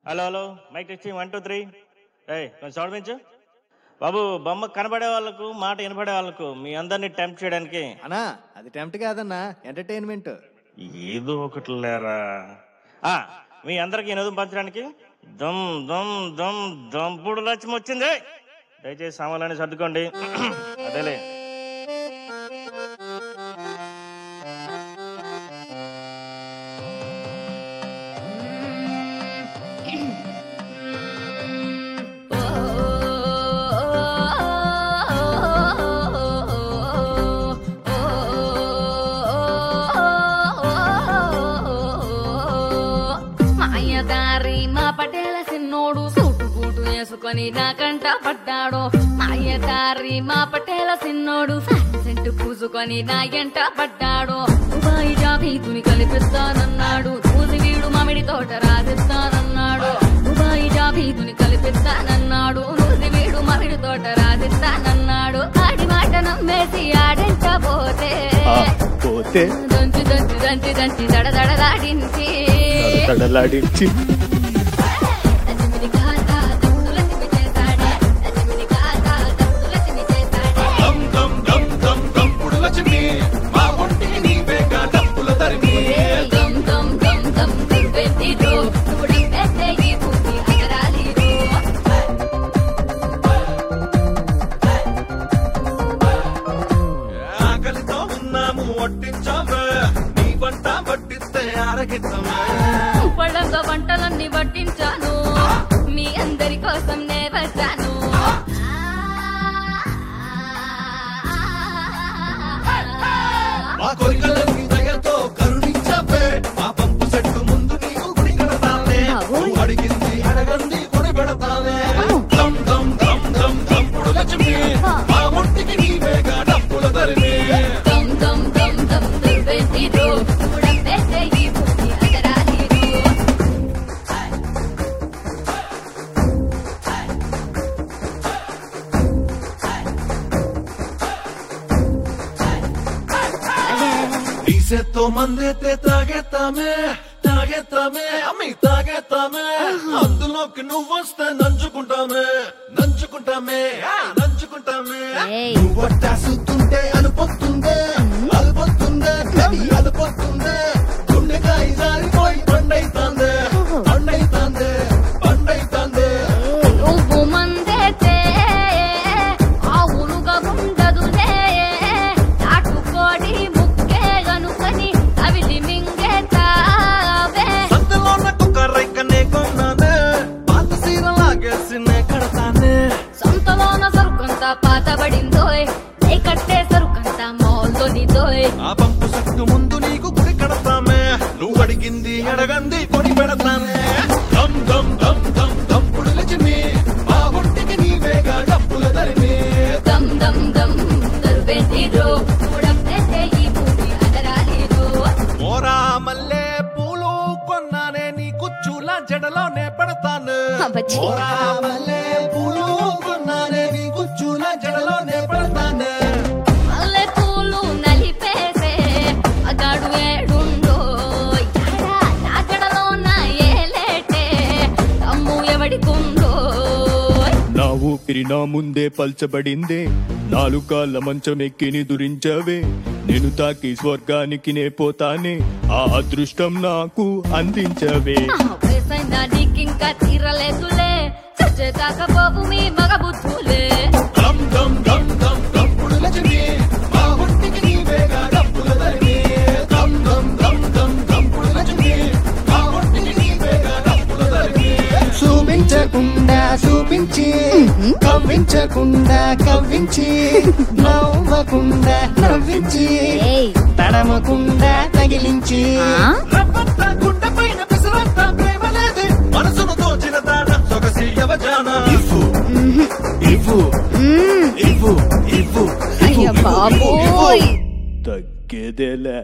Hello hello mike ఇచ్చి one two three ఏయ్ కొంచెం సౌండ్ పెంచు బాబు బొమ్మ కనబడే వాళ్ళకు మాట వినపడే వాళ్ళకు మీ అందరినీ టెంప్ట్ చేయడానికి అన్నా అది టెంప్ట్ కాదన్నా ఎంటర్టైన్మెంట్ ఏదో ఒకటి లేరా ఆ, మీ అందరికి వినోదం పంచడానికి దమ్ దమ్ దమ్ దంపుడు లక్ష్యం వచ్చింది దయచేసి సామాన్లన్నీ సర్దుకోండి అదేలే మాయదారి మా పటేల సిన్నోడు సూటు బూటు వేసుకొని నాకంట పడ్డాడు మాయదారి మా పటేల సిన్నోడు సెంటు పూసుకొని నా ఎంట పడ్డాడు దుబాయి జాబీతుని కలిపిస్తానన్నాడు చూసి వీడు మామిడి తోట రాసిస్తానన్నాడు దుబాయి జాబీతుని కలిపిస్తానన్నాడు చూసి వీడు మామిడి తోట రాసిస్తానన్నాడు ఆడి మాట నమ్మేసి ఆడింట పోతే పోతే దంచి దంచి దంచి దంచి దడదడలాడించి తడలాడించి లక్ష్మిని కాదా దత్తులక్ష్మి చేశాడే లక్ష్మిని కాదా దత్తులక్ష్మి చేశాడే దమ్ దమ్ దమ్ దమ్ దంపుడు లక్ష్మి మా ఒంటికి నీవేగా డప్పుల తరిమి దమ్ దమ్ దమ్ దమ్ దివ్వెత్తిరో చూడంటే ఈ భూమి అగరాలిరో ఆకలితో ఉన్నాము వడ్డించావే నీ వంట వడ్డిస్తే ఆరగిద్దామే పళ్ళంగా వంటలన్నీ వడ్డించాను మీ అందరి కోసం నే వచ్చాను మా కోరికలన్నీ దయతో కరుణించావే మా పంపు చెట్టు ముందు నీకు గుడి కడతానే నువ్వు అడిగింది అడగంది కొని పెడతానే దమ్ దమ్ దమ్ దమ్ దంపుడు లక్ష్మి మా ఒంటికి నీవేగా డప్పుల తరిమి దమ్ దమ్ దమ్ దమ్ దివ్వెత్తిరో చూడంటే ఈ భూమి అగరాలిరో ఈసెత్తో మందేతే తాగేస్తామే తాగేస్తామే అమ్మి తాగేస్తామే అందులోకి నువ్వు వస్తే నంచుకుంటామే నంచుకుంటామే ఆ, నంచుకుంటామే ఏయ్. నువ్వు వట్టాసుతుంటే అనుపోతుందే అలుపోతుందే అది అలుపోతుందే గుండెకాయ జారిపోయి పండైతాందే పండైతాందే పండైతాందే నువ్వు మందేతే ఆవులుగా ఉండదులే నాటుకోడి ముక్కే గనుకని కవిలి మింగేతావే సంతలో నాకు కర్రైకనే కొన్నానే పాత సీర లాగేసినే కడతానే సొంతలోన సరుకంతా పాతబడిందోయ్ నే కట్టే సరుకంతా మోల్దొనిదోయ్ ఆ పంపు చెట్టు ముందు నీకు గుడి కడతామే నువ్వు అడిగింది అడగంది కొని పెడతానే దమ్ దమ్ దమ్ దమ్ దంపుడు లక్ష్మి మా ఒంటికి నీవేగా డప్పుల ధరిమి దమ్ దమ్ దమ్ దర్వేదిరో చూడంతే ఈ భూమి అదరాలిరో మోరా మల్లె పూలు కొన్నానే నీ కుచ్చుల జడలోనే పెడతాను అబ్బచ్చి. మోరా మల్లె పూలు కొన్నానే నీ కుచ్చుల జడలోనే పెడతాను మల్లె పూలు నలిపేసే అగాడు ఏడుండో యాడా నా జడలో నా ఏలేటే తమ్ము ఎవడికుందో నా ఊపిరి నా ముందే పల్చబడిందే నాలుకాళ్ళ మంచం ఎక్కిని దురించవే నేను తాకి స్వర్గానికి నే పోతానే ఆ అదృష్టం నాకు అందించవే వయసైనా నీకింకా తీరలేదులే చచ్చేదాకా బాబు మీ మగ బుద్ధులే దమ్ దమ్ దమ్ దమ్ దంపుడు లక్ష్మి మా ఒంటికి నీవేగా డప్పుల ధరిమి దమ్ దమ్ దమ్ దమ్ దంపుడు లక్ష్మి మా ఒంటికి నీవేగా డప్పుల ధరిమి చూపించకుండా చూపించి కవ్వించకుండా కవ్వించి నవ్వకుండా నవ్వించి తడమకుండా తగిలించి రవ్వంత గుండె పైన పిసరంత ప్రేమ లేదే మనసును దోచిన దాన సొగసి యవజాన ఇవ్వు ఇవ్వు ఇవ్వు ఇవ్వు అయ్య బాబోయ్ తగ్గేదేలే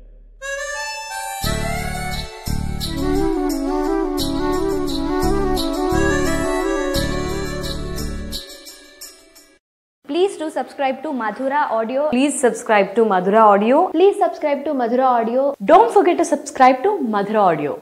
Please do subscribe to Madhura Audio. Please subscribe to Madhura Audio. Please subscribe to Madhura Audio. Don't forget to subscribe to Madhura Audio.